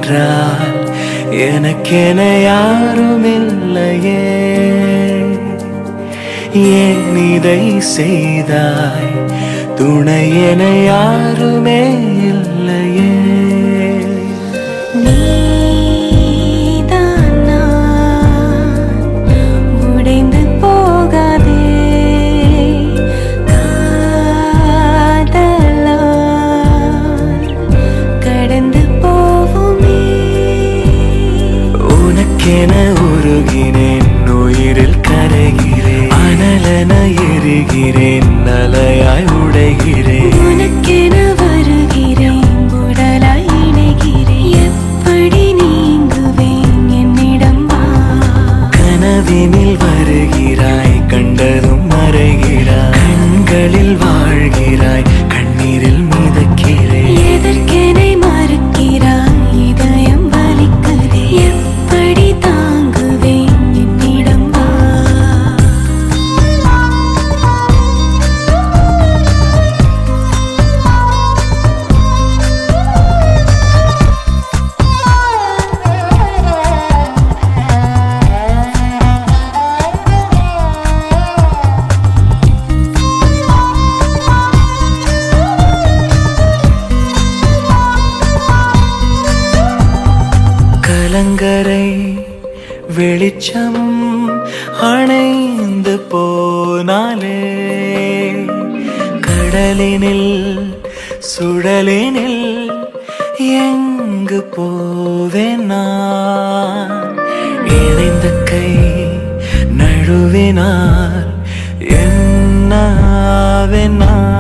என்றால் எனக்கென யாரும் இல்லையே ஏன் இதை செய்தாய் துணை என யாருமே இல்லையே நீதான் நான் உடைந்து போகாதே காதலால் கடந்து போவோமே உனக்கென உருகினேன் உயிரில் கரைகிறேன் அனலென எரிகிறேன் அலையாய் உடைகிறேன் உனக்கென வருகிறேன் உடலாய் இணைகிறேன் எப்படி நீங்குவேன் என்னிடம் வா கனவினில் வருகிறாய் கண்டதும் மறைகிறாய் கண்களில் வாழ்கிறாய் கண்ணீரில் மிதக்கிறேன் எதற்கெனை மறுக்கிறாய் இதயம் வலிக்குதே எப்படி தாங்குவேன் என்னிடம் வா கலங்கரை வெளிச்சம் அணைந்து போனாலே கடலினில் சுழலினில் எங்கு போவேன் நான் இணைந்த கை நழுவினால் என்னாவேன் நான்